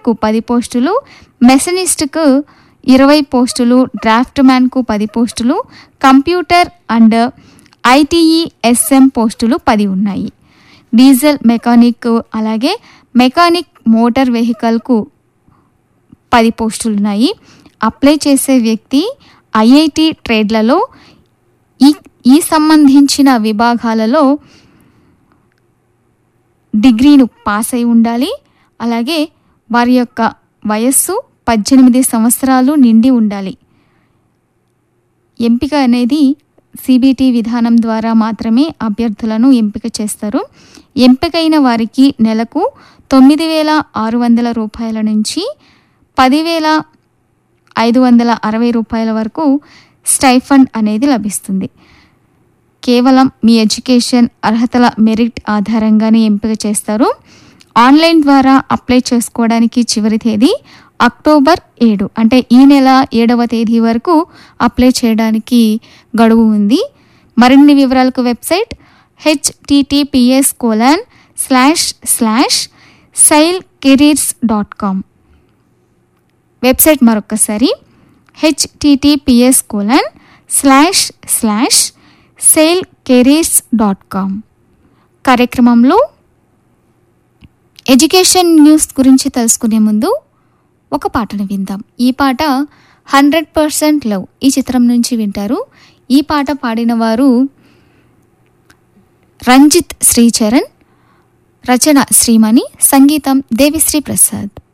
డ్రైవర్కు పది పోస్టులు మెషనిస్ట్కు ఇరవై పోస్టులు డ్రాఫ్ట్ మ్యాన్కు పది పోస్టులు కంప్యూటర్ అండ్ ఐటీఈఎస్ఎం పోస్టులు పది ఉన్నాయి డీజిల్ మెకానిక్ అలాగే మెకానిక్ మోటార్ వెహికల్కు పది పోస్టులు ఉన్నాయి అప్లై చేసే వ్యక్తి ఐఐటి ట్రేడ్లలో ఈ ఈ సంబంధించిన విభాగాలలో డిగ్రీను పాస్ అయి ఉండాలి అలాగే వారి యొక్క వయస్సు పద్దెనిమిది సంవత్సరాలు నిండి ఉండాలి ఎంపిక అనేది సిబిటి విధానం ద్వారా మాత్రమే అభ్యర్థులను ఎంపిక చేస్తారు ఎంపికైన వారికి నెలకు తొమ్మిది వేల ఆరు వందల రూపాయల నుంచి పదివేల ఐదు వందల అరవై రూపాయల వరకు స్టైఫండ్ అనేది లభిస్తుంది కేవలం మీ ఎడ్యుకేషన్ అర్హతల మెరిట్ ఆధారంగానే ఎంపిక చేస్తారు ఆన్లైన్ ద్వారా అప్లై చేసుకోవడానికి చివరి తేదీ అక్టోబర్ ఏడు అంటే ఈ నెల ఏడవ తేదీ వరకు అప్లై చేయడానికి గడువు ఉంది మరిన్ని వివరాలకు website https colon slash slash SAIL careers dot com website మరొకసారి https colon slash slash SAIL careers dot com కార్యక్రమంలో ఎడ్యుకేషన్ న్యూస్ గురించి తెలుసుకునే ముందు ఒక పాటను విందాం ఈ పాట హండ్రెడ్ పర్సెంట్ లవ్ ఈ చిత్రం నుంచి వింటారు ఈ పాట పాడిన వారు రంజిత్ శ్రీచరణ్ రచన శ్రీమణి సంగీతం దేవిశ్రీ ప్రసాద్